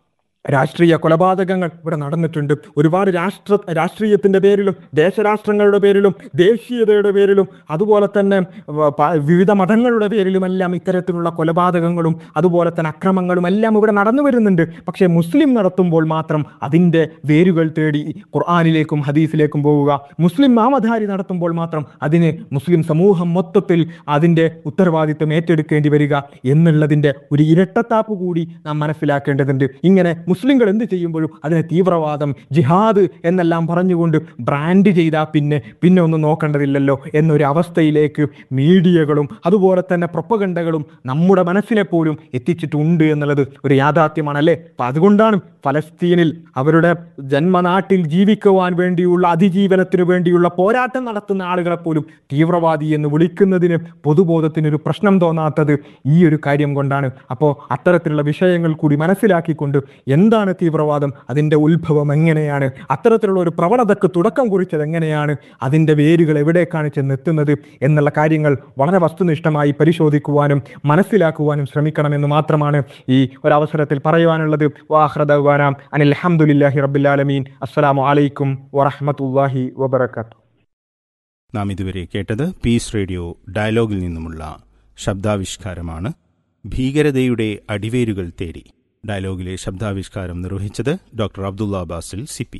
രാഷ്ട്രീയ കൊലപാതകങ്ങൾ ഇവിടെ നടന്നിട്ടുണ്ട് ഒരുപാട് രാഷ്ട്ര രാഷ്ട്രീയത്തിന്റെ പേരിലും ദേശരാഷ്ട്രങ്ങളുടെ പേരിലും ദേശീയതയുടെ പേരിലും അതുപോലെ തന്നെ വ- പ- വിവിധ മതങ്ങളുടെ പേരിലുമെല്ലാം ഇത്തരത്തിലുള്ള കൊലപാതകങ്ങളും അതുപോലെ തന്നെ അക്രമങ്ങളും എല്ലാം ഇവിടെ നടന്നു വരുന്നുണ്ട് പക്ഷേ മുസ്ലിം നടത്തുമ്പോൾ മാത്രം അതിൻ്റെ വേരുകൾ തേടി ഖുർആാനിലേക്കും ഹദീസിലേക്കും പോവുക മുസ്ലിം നാമധാരി നടത്തുമ്പോൾ മാത്രം അതിന് മുസ്ലിം സമൂഹം മൊത്തത്തിൽ അതിൻ്റെ ഉത്തരവാദിത്വം ഏറ്റെടുക്കേണ്ടി വരിക എന്നുള്ളതിൻ്റെ ഒരു ഇരട്ടത്താപ്പ് കൂടി നാം മനസ്സിലാക്കേണ്ടതുണ്ട് ഇങ്ങനെ മുസ്ലിങ്ങൾ എന്ത് ചെയ്യുമ്പോഴും അതിനെ തീവ്രവാദം ജിഹാദ് എന്നെല്ലാം പറഞ്ഞുകൊണ്ട് ബ്രാൻഡ് ചെയ്താൽ പിന്നെ പിന്നെ ഒന്നും നോക്കേണ്ടതില്ലല്ലോ എന്നൊരു അവസ്ഥയിലേക്ക് മീഡിയകളും അതുപോലെ തന്നെ പ്രൊപ്പഗണ്ടകളും നമ്മുടെ മനസ്സിനെ പോലും എത്തിച്ചിട്ടുണ്ട് എന്നുള്ളത് ഒരു യാഥാർത്ഥ്യമാണല്ലേ അപ്പം അതുകൊണ്ടാണ് ഫലസ്തീനിൽ അവരുടെ ജന്മനാട്ടിൽ ജീവിക്കുവാൻ വേണ്ടിയുള്ള അതിജീവനത്തിന് വേണ്ടിയുള്ള പോരാട്ടം നടത്തുന്ന ആളുകളെ പോലും തീവ്രവാദി എന്ന് വിളിക്കുന്നതിന് പൊതുബോധത്തിനൊരു പ്രശ്നം തോന്നാത്തത് ഈ ഒരു കാര്യം കൊണ്ടാണ് അപ്പോൾ അത്തരത്തിലുള്ള വിഷയങ്ങൾ കൂടി മനസ്സിലാക്കിക്കൊണ്ട് എന്താണ് തീവ്രവാദം അതിൻ്റെ ഉത്ഭവം എങ്ങനെയാണ് അത്തരത്തിലുള്ള ഒരു പ്രവണതക്ക് തുടക്കം കുറിച്ചത് എങ്ങനെയാണ് അതിൻ്റെ വേരുകൾ എവിടേക്കാണ് ചെന്നെത്തുന്നത് എന്നുള്ള കാര്യങ്ങൾ വളരെ വസ്തുനിഷ്ഠമായി പരിശോധിക്കുവാനും മനസ്സിലാക്കുവാനും ശ്രമിക്കണമെന്ന് മാത്രമാണ് ഈ ഒരവസരത്തിൽ പറയുവാനുള്ളത് വാഹ്റദാനാം അനിൽ അഹമ്മദില്ലാഹി റബ്ബുലാലമീൻ അസ്സലാമു അലൈക്കും വറഹമത്തല്ലാഹി വബർക്കാത്തു നാം ഇതുവരെ കേട്ടത് പീസ് റേഡിയോ ഡയലോഗിൽ നിന്നുമുള്ള ശബ്ദാവിഷ്കാരമാണ് ഭീകരതയുടെ അടിവേരുകൾ തേടി ഡയലോഗിലെ ശബ്ദാവിഷ്കാരം നിർവഹിച്ചത് ഡോക്ടർ അബ്ദുള്ള ബാസിൽ സിപ്പി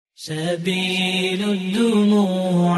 سبيل الدموع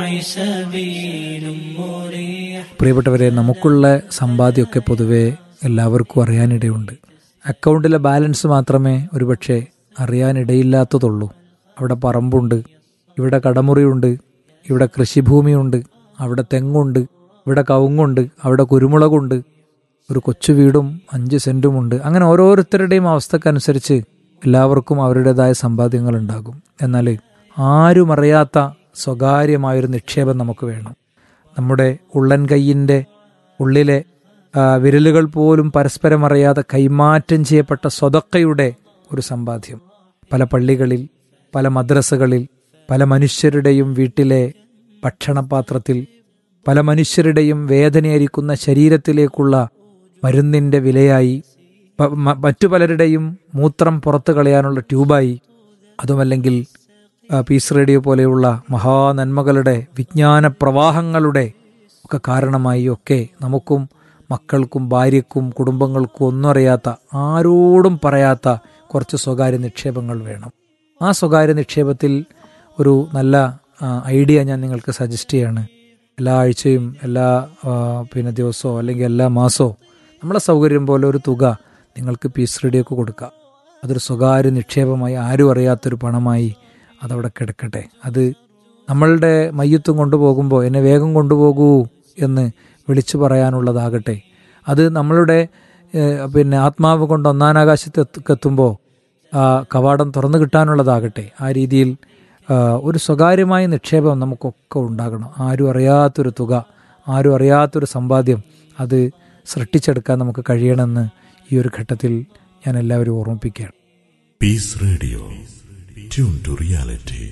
سبيل مريح പ്രിയപ്പെട്ടവരെ നമുക്കുള്ള സമ്പാദ്യമൊക്കെ പൊതുവെ എല്ലാവർക്കും അറിയാനിടയുണ്ട് അക്കൗണ്ടിലെ ബാലൻസ് മാത്രമേ ഒരുപക്ഷെ അറിയാനിടയില്ലാത്തതുള്ളൂ അവിടെ പറമ്പുണ്ട് ഇവിടെ കടമുറിയുണ്ട് ഇവിടെ കൃഷിഭൂമിയുണ്ട് അവിടെ തെങ്ങുണ്ട് ഇവിടെ കവുങ്ങുണ്ട് അവിടെ കുരുമുളകുണ്ട് ഒരു കൊച്ചു വീടും അഞ്ച് സെന്റുമുണ്ട് അങ്ങനെ ഓരോരുത്തരുടെയും അവസ്ഥക്കനുസരിച്ച് എല്ലാവർക്കും അവരുടേതായ സമ്പാദ്യങ്ങൾ ഉണ്ടാകും എന്നാൽ ആരും അറിയാത്ത സ്വകാര്യമായൊരു നിക്ഷേപം നമുക്ക് വേണം നമ്മുടെ ഉള്ളൻ കൈയിൻ്റെ ഉള്ളിലെ ആ, വിരലുകൾ പോലും പരസ്പരം അറിയാതെ കൈമാറ്റം ചെയ്യപ്പെട്ട സ്വതക്കയുടെ ഒരു സമ്പാദ്യം പല പള്ളികളിൽ പല മദ്രസകളിൽ പല മനുഷ്യരുടെയും വീട്ടിലെ ഭക്ഷണപാത്രത്തിൽ പല മനുഷ്യരുടെയും വേദനയായിരിക്കുന്ന ശരീരത്തിലേക്കുള്ള മരുന്നിൻ്റെ വിലയായി പ- മ- മറ്റു പലരുടെയും മൂത്രം പുറത്തു കളയാനുള്ള ട്യൂബായി അതുമല്ലെങ്കിൽ ആ, പീസ് റേഡിയോ പോലെയുള്ള മഹാനന്മകളുടെ വിജ്ഞാന പ്രവാഹങ്ങളുടെ ഒക്കെ കാരണമായി ഒക്കെ നമുക്കും മക്കൾക്കും ഭാര്യക്കും കുടുംബങ്ങൾക്കും ഒന്നും അറിയാത്ത ആരോടും പറയാത്ത കുറച്ച് സ്വകാര്യ നിക്ഷേപങ്ങൾ വേണം ആ സ്വകാര്യ നിക്ഷേപത്തിൽ ഒരു നല്ല ആ, ഐഡിയ ഞാൻ നിങ്ങൾക്ക് സജസ്റ്റ് ചെയ്യാണ് എല്ലാ ആഴ്ചയും എല്ലാ ആ, പിന്നെ ദിവസമോ അല്ലെങ്കിൽ എല്ലാ മാസമോ നമ്മളെ സൗകര്യം പോലെ ഒരു തുക നിങ്ങൾക്ക് പീസ് റേഡിയോക്ക് കൊടുക്കുക അതൊരു സ്വകാര്യ നിക്ഷേപമായി ആരും അറിയാത്തൊരു പണമായി അതവിടെ കിടക്കട്ടെ അത് നമ്മളുടെ മയ്യത്തും കൊണ്ടുപോകുമ്പോൾ എന്നെ വേഗം കൊണ്ടുപോകൂ എന്ന് വിളിച്ചു പറയാനുള്ളതാകട്ടെ അത് നമ്മളുടെ ഏഹ്, പിന്നെ ആത്മാവ് കൊണ്ട് ഒന്നാനാകാശത്തെത്തുമ്പോൾ ആ കവാടം തുറന്നു കിട്ടാനുള്ളതാകട്ടെ ആ രീതിയിൽ ആ, ഒരു സ്വകാര്യമായ നിക്ഷേപം നമുക്കൊക്കെ ഉണ്ടാകണം ആരും അറിയാത്തൊരു തുക ആരും അറിയാത്തൊരു സമ്പാദ്യം അത് സൃഷ്ടിച്ചെടുക്കാൻ നമുക്ക് കഴിയണമെന്ന് ഈ ഒരു ഘട്ടത്തിൽ ഞാൻ എല്ലാവരും ഓർമ്മിപ്പിക്കുകയാണ് Peace Radio. Tune to reality.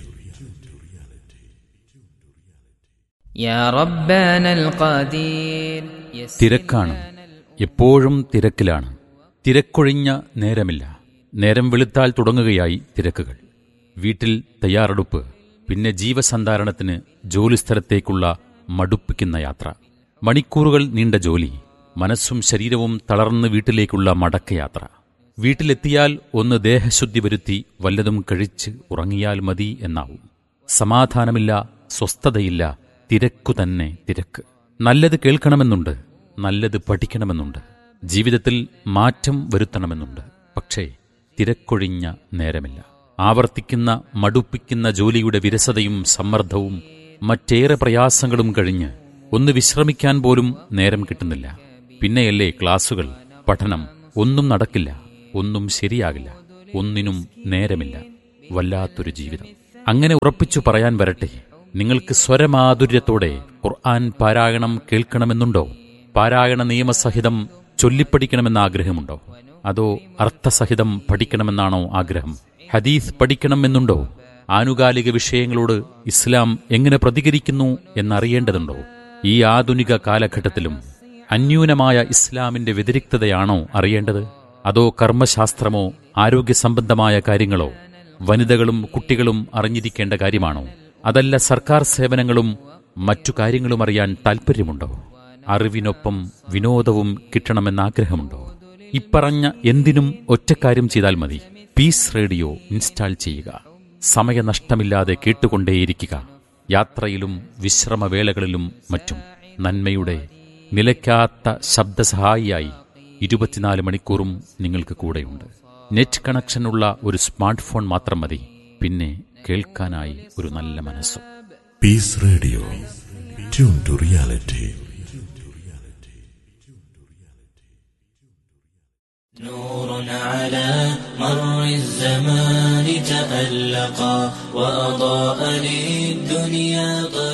يا ربنا القدير തിരക്കാണ് എപ്പോഴും തിരക്കിലാണ് തിരക്കൊഴിഞ്ഞ നേരമില്ല നേരം വെളുത്താൽ തുടങ്ങുകയായി തിരക്കുകൾ വീട്ടിൽ തയ്യാറെടുപ്പ് പിന്നെ ജീവസന്ധാരണത്തിന് ജോലിസ്ഥലത്തേക്കുള്ള മടുപ്പിക്കുന്ന യാത്ര മണിക്കൂറുകൾ നീണ്ട ജോലി മനസ്സും ശരീരവും തളർന്ന് വീട്ടിലേക്കുള്ള മടക്കയാത്ര വീട്ടിലെത്തിയാൽ ഒന്ന് ദേഹശുദ്ധി വരുത്തി വല്ലതും കഴിച്ച് ഉറങ്ങിയാൽ മതി എന്നാവും സമാധാനമില്ല സ്വസ്ഥതയില്ല തിരക്കു തന്നെ തിരക്ക് നല്ലത് കേൾക്കണമെന്നുണ്ട് നല്ലത് പഠിക്കണമെന്നുണ്ട് ജീവിതത്തിൽ മാറ്റം വരുത്തണമെന്നുണ്ട് പക്ഷേ തിരക്കൊഴിഞ്ഞ നേരമില്ല ആവർത്തിക്കുന്ന മടുപ്പിക്കുന്ന ജോലിയുടെ വിരസതയും സമ്മർദ്ദവും മറ്റേറെ പ്രയാസങ്ങളും കഴിഞ്ഞ് ഒന്ന് വിശ്രമിക്കാൻ പോലും നേരം കിട്ടുന്നില്ല പിന്നെയല്ലേ ക്ലാസുകൾ പഠനം ഒന്നും നടക്കില്ല ഒന്നും ശരിയാകില്ല ഒന്നിനും നേരമില്ല വല്ലാത്തൊരു ജീവിതം അങ്ങനെ ഉറപ്പിച്ചു പറയാൻ വരട്ടെ നിങ്ങൾക്ക് സ്വരമാധുര്യത്തോടെ ഖുർആൻ പാരായണം കേൾക്കണമെന്നുണ്ടോ പാരായണ നിയമസഹിതം ചൊല്ലിപ്പഠിക്കണമെന്ന ആഗ്രഹമുണ്ടോ അതോ അർത്ഥസഹിതം പഠിക്കണമെന്നാണോ ആഗ്രഹം ഹദീസ് പഠിക്കണമെന്നുണ്ടോ ആനുകാലിക വിഷയങ്ങളോട് ഇസ്ലാം എങ്ങനെ പ്രതികരിക്കുന്നു എന്നറിയേണ്ടതുണ്ടോ ഈ ആധുനിക കാലഘട്ടത്തിലും അന്യൂനമായ ഇസ്ലാമിന്റെ വ്യതിരിക്തതയാണോ അറിയേണ്ടത് അതോ കർമ്മശാസ്ത്രമോ ആരോഗ്യ സംബന്ധമായ കാര്യങ്ങളോ വനിതകളും കുട്ടികളും അറിഞ്ഞിരിക്കേണ്ട കാര്യമാണോ അതല്ല സർക്കാർ സേവനങ്ങളും മറ്റു കാര്യങ്ങളും അറിയാൻ താൽപ്പര്യമുണ്ടോ അറിവിനൊപ്പം വിനോദവും കിട്ടണമെന്ന് ആഗ്രഹമുണ്ടോ ഇപ്പറഞ്ഞ എന്തിനും ഒറ്റക്കാര്യം ചെയ്താൽ മതി പീസ് റേഡിയോ ഇൻസ്റ്റാൾ ചെയ്യുക സമയനഷ്ടമില്ലാതെ കേട്ടുകൊണ്ടേയിരിക്കുക യാത്രയിലും വിശ്രമവേളകളിലും മറ്റും നന്മയുടെ നിലയ്ക്കാത്ത ശബ്ദസഹായിയായി ഇരുപത്തിനാല് മണിക്കൂറും നിങ്ങൾക്ക് കൂടെയുണ്ട് നെറ്റ് കണക്ഷനുള്ള ഒരു സ്മാർട്ട് ഫോൺ മാത്രം മതി പിന്നെ കേൾക്കാനായി ഒരു നല്ല മനസ്സും peace radio tune to reality نور على مر الزمان تألقا وأضاء للدنيا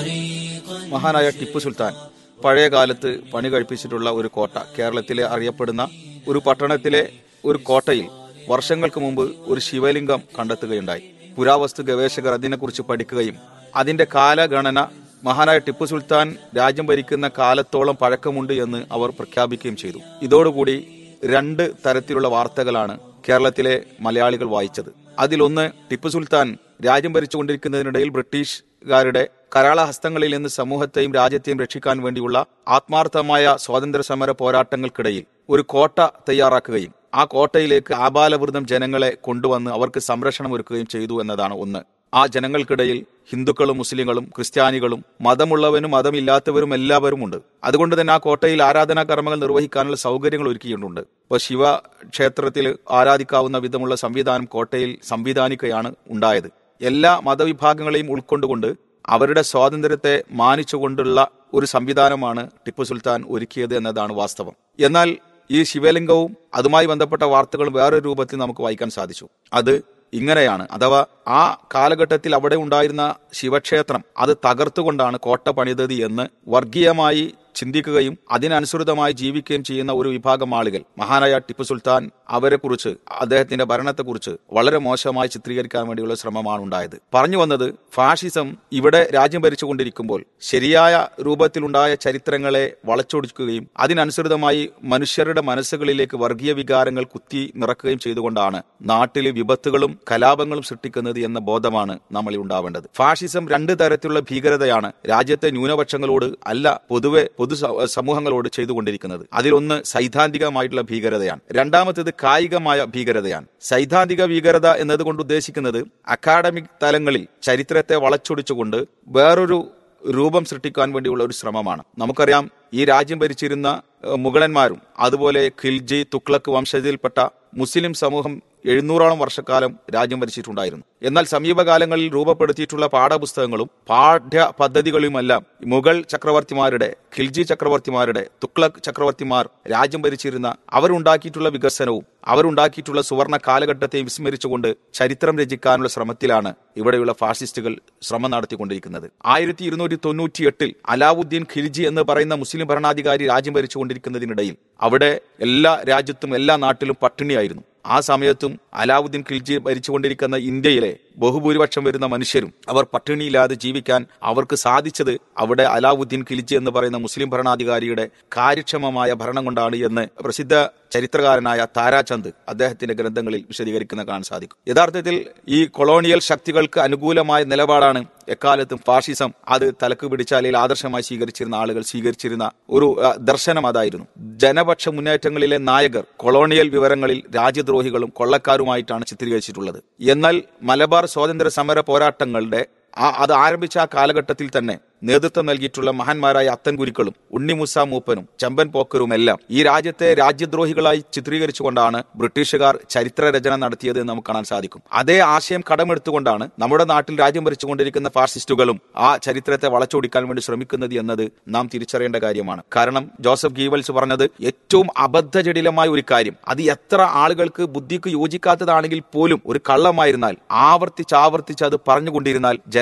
طريقا മഹാനായ ടിപ്പു സുൽത്താൻ പഴയ കാലത്ത് പണി കഴിപ്പിച്ചിട്ടുള്ള ഒരു കോട്ട കേരളത്തിലെ അറിയപ്പെടുന്ന ഒരു പട്ടണത്തിലെ ഒരു കോട്ടയിൽ വർഷങ്ങൾക്ക് മുമ്പ് ഒരു ശിവലിംഗം കണ്ടെത്തുകയുണ്ടായി പുരാവസ്തു ഗവേഷകർ അതിനെക്കുറിച്ച് പഠിക്കുകയും അതിന്റെ കാലഗണന മഹാനായ ടിപ്പു സുൽത്താൻ രാജ്യം ഭരിക്കുന്ന കാലത്തോളം പഴക്കമുണ്ട് എന്ന് അവർ പ്രഖ്യാപിക്കുകയും ചെയ്തു ഇതോടുകൂടി രണ്ട് തരത്തിലുള്ള വാർത്തകളാണ് കേരളത്തിലെ മലയാളികൾ വായിച്ചത് അതിലൊന്ന് ടിപ്പു സുൽത്താൻ രാജ്യം ഭരിച്ചുകൊണ്ടിരിക്കുന്നതിനിടയിൽ ബ്രിട്ടീഷുകാരുടെ കരാള ഹസ്തങ്ങളിൽ നിന്ന് സമൂഹത്തെയും രാജ്യത്തെയും രക്ഷിക്കാൻ വേണ്ടിയുള്ള ആത്മാർത്ഥമായ സ്വാതന്ത്ര്യ സമര പോരാട്ടങ്ങൾക്കിടയിൽ ഒരു കോട്ട തയ്യാറാക്കുകയും ആ കോട്ടയിലേക്ക് ആബാലവൃതം ജനങ്ങളെ കൊണ്ടുവന്ന് അവർക്ക് സംരക്ഷണം ഒരുക്കുകയും ചെയ്തു എന്നതാണ് ഒന്ന് ആ ജനങ്ങൾക്കിടയിൽ ഹിന്ദുക്കളും മുസ്ലിങ്ങളും ക്രിസ്ത്യാനികളും മതമുള്ളവനും മതമില്ലാത്തവരും എല്ലാവരും ഉണ്ട് അതുകൊണ്ട് തന്നെ ആ കോട്ടയിൽ ആരാധനാ കർമ്മങ്ങൾ നിർവഹിക്കാനുള്ള സൗകര്യങ്ങൾ ഒരുക്കിയിട്ടുണ്ട് ഇപ്പോൾ ശിവ ക്ഷേത്രത്തിൽ ആരാധിക്കാവുന്ന വിധമുള്ള സംവിധാനം കോട്ടയിൽ സംവിധാനിക്കുകയാണ് ഉണ്ടായത് എല്ലാ മതവിഭാഗങ്ങളെയും ഉൾക്കൊണ്ടുകൊണ്ട് അവരുടെ സ്വാതന്ത്ര്യത്തെ മാനിച്ചുകൊണ്ടുള്ള ഒരു സംവിധാനമാണ് ടിപ്പു സുൽത്താൻ ഒരുക്കിയത് എന്നതാണ് വാസ്തവം എന്നാൽ ഈ ശിവലിംഗവും അതുമായി ബന്ധപ്പെട്ട വാർത്തകൾ വേറൊരു രൂപത്തിൽ നമുക്ക് വായിക്കാൻ സാധിച്ചു അത് ഇങ്ങനെയാണ് അഥവാ ആ കാലഘട്ടത്തിൽ അവിടെ ഉണ്ടായിരുന്ന ശിവക്ഷേത്രം അത് തകർത്തുകൊണ്ടാണ് കോട്ട പണിതത് എന്ന് വർഗീയമായി ചിന്തിക്കുകയും അതിനനുസൃതമായി ജീവിക്കുകയും ചെയ്യുന്ന ഒരു വിഭാഗം ആളുകൾ മഹാനായ ടിപ്പു സുൽത്താൻ അവരെ കുറിച്ച് അദ്ദേഹത്തിന്റെ ഭരണത്തെക്കുറിച്ച് വളരെ മോശമായി ചിത്രീകരിക്കാൻ വേണ്ടിയുള്ള ശ്രമമാണ് ഉണ്ടായത് പറഞ്ഞു വന്നത് ഫാഷിസം ഇവിടെ രാജ്യം ഭരിച്ചുകൊണ്ടിരിക്കുമ്പോൾ ശരിയായ രൂപത്തിലുണ്ടായ ചരിത്രങ്ങളെ വളച്ചൊടിക്കുകയും അതിനനുസൃതമായി മനുഷ്യരുടെ മനസ്സുകളിലേക്ക് വർഗീയ വികാരങ്ങൾ കുത്തി നിറക്കുകയും ചെയ്തുകൊണ്ടാണ് നാട്ടിൽ വിപത്തുകളും കലാപങ്ങളും സൃഷ്ടിക്കുന്നത് എന്ന ബോധമാണ് നമ്മളിൽ ഉണ്ടാവേണ്ടത് ഫാഷിസം രണ്ട് തരത്തിലുള്ള ഭീകരതയാണ് രാജ്യത്തെ ന്യൂനപക്ഷങ്ങളോട് അല്ല പൊതുവെ പൊതു സമൂഹങ്ങളോട് ചെയ്തുകൊണ്ടിരിക്കുന്നത് അതിലൊന്ന് സൈദ്ധാന്തികമായിട്ടുള്ള ഭീകരതയാണ് രണ്ടാമത്തേത് കായികമായ ഭീകരതയാണ് സൈദ്ധാന്തിക ഭീകരത എന്നതുകൊണ്ട് ഉദ്ദേശിക്കുന്നത് അക്കാഡമിക് തലങ്ങളിൽ ചരിത്രത്തെ വളച്ചൊടിച്ചുകൊണ്ട് വേറൊരു രൂപം സൃഷ്ടിക്കാൻ വേണ്ടിയുള്ള ഒരു ശ്രമമാണ് നമുക്കറിയാം ഈ രാജ്യം ഭരിച്ചിരുന്ന മുഗളന്മാരും അതുപോലെ ഖിൽജി തുക്ലക്ക് വംശജയിൽപ്പെട്ട മുസ്ലിം സമൂഹം എഴുന്നൂറോളം വർഷക്കാലം രാജ്യം ഭരിച്ചിട്ടുണ്ടായിരുന്നു എന്നാൽ സമീപകാലങ്ങളിൽ രൂപപ്പെടുത്തിയിട്ടുള്ള പാഠപുസ്തകങ്ങളും പാഠ്യ പദ്ധതികളുമെല്ലാം മുഗൾ ചക്രവർത്തിമാരുടെ ഖിൽജി ചക്രവർത്തിമാരുടെ തുക്ലക് ചക്രവർത്തിമാർ രാജ്യം ഭരിച്ചിരുന്ന അവരുണ്ടാക്കിയിട്ടുള്ള വികസനവും അവരുണ്ടാക്കിയിട്ടുള്ള സുവർണ കാലഘട്ടത്തെയും വിസ്മരിച്ചുകൊണ്ട് ചരിത്രം രചിക്കാനുള്ള ശ്രമത്തിലാണ് ഇവിടെയുള്ള ഫാസിസ്റ്റുകൾ ശ്രമം നടത്തിക്കൊണ്ടിരിക്കുന്നത് ആയിരത്തി ഇരുന്നൂറ്റി തൊണ്ണൂറ്റി എട്ടിൽ അലാവുദ്ദീൻ ഖിൽജി എന്ന് പറയുന്ന മുസ്ലിം ഭരണാധികാരി രാജ്യം ഭരിച്ചുകൊണ്ടിരിക്കുന്നതിനിടയിൽ അവിടെ എല്ലാ രാജ്യത്തും എല്ലാ നാട്ടിലും പട്ടിണിയായിരുന്നു ആ സമയത്തും അലാവുദ്ദീൻ ഖിൽജി ഭരിച്ചുകൊണ്ടിരിക്കുന്ന ഇന്ത്യയിലെ ബഹുഭൂരിപക്ഷം വരുന്ന മനുഷ്യരും അവർ പട്ടിണിയില്ലാതെ ജീവിക്കാൻ അവർക്ക് സാധിച്ചത് അവിടെ അലാവുദ്ദീൻ ഖിൽജി എന്ന് പറയുന്ന മുസ്ലിം ഭരണാധികാരിയുടെ കാര്യക്ഷമമായ ഭരണം കൊണ്ടാണ് എന്ന് പ്രസിദ്ധ ചരിത്രകാരനായ താരാചന്ദ് അദ്ദേഹത്തിന്റെ ഗ്രന്ഥങ്ങളിൽ വിശദീകരിക്കുന്ന കാണാൻ സാധിക്കും യഥാർത്ഥത്തിൽ ഈ കൊളോണിയൽ ശക്തികൾക്ക് അനുകൂലമായ നിലപാടാണ് എക്കാലത്തും ഫാഷിസം അത് തലക്ക് പിടിച്ച അല്ലെങ്കിൽ ആദർശമായി സ്വീകരിച്ചിരുന്ന ആളുകൾ സ്വീകരിച്ചിരുന്ന ഒരു ദർശനം അതായിരുന്നു ജനപക്ഷ മുന്നേറ്റങ്ങളിലെ നായകർ കൊളോണിയൽ വിവരങ്ങളിൽ രാജ്യദ്രോഹികളും കൊള്ളക്കാരുമായിട്ടാണ് ചിത്രീകരിച്ചിട്ടുള്ളത് എന്നാൽ മലബാർ സ്വാതന്ത്ര്യ സമര പോരാട്ടങ്ങളുടെ ആ അത് ആരംഭിച്ച ആ കാലഘട്ടത്തിൽ തന്നെ നേതൃത്വം നൽകിയിട്ടുള്ള മഹാന്മാരായ അത്തൻകുരിക്കളും ഉണ്ണിമുസ മൂപ്പനും ചമ്പൻ പോക്കറുമെല്ലാം ഈ രാജ്യത്തെ രാജ്യദ്രോഹികളായി ചിത്രീകരിച്ചുകൊണ്ടാണ് ബ്രിട്ടീഷുകാർ ചരിത്ര രചന നടത്തിയത് എന്ന് നമുക്ക് കാണാൻ സാധിക്കും അതേ ആശയം കടമെടുത്തുകൊണ്ടാണ് നമ്മുടെ നാട്ടിൽ രാജ്യം ഭരിച്ചുകൊണ്ടിരിക്കുന്ന ഫാസിസ്റ്റുകളും ആ ചരിത്രത്തെ വളച്ചൊടിക്കാൻ വേണ്ടി ശ്രമിക്കുന്നത് എന്നത് നാം തിരിച്ചറിയേണ്ട കാര്യമാണ് കാരണം ജോസഫ് ഗീവൽസ് പറഞ്ഞത് ഏറ്റവും അബദ്ധജടിലമായ ഒരു കാര്യം അത് എത്ര ആളുകൾക്ക് ബുദ്ധിക്ക് യോജിക്കാത്തതാണെങ്കിൽ പോലും ഒരു കള്ളമായിരുന്നാൽ ആവർത്തിച്ച് ആവർത്തിച്ച് അത് പറഞ്ഞുകൊണ്ടിരുന്നാൽ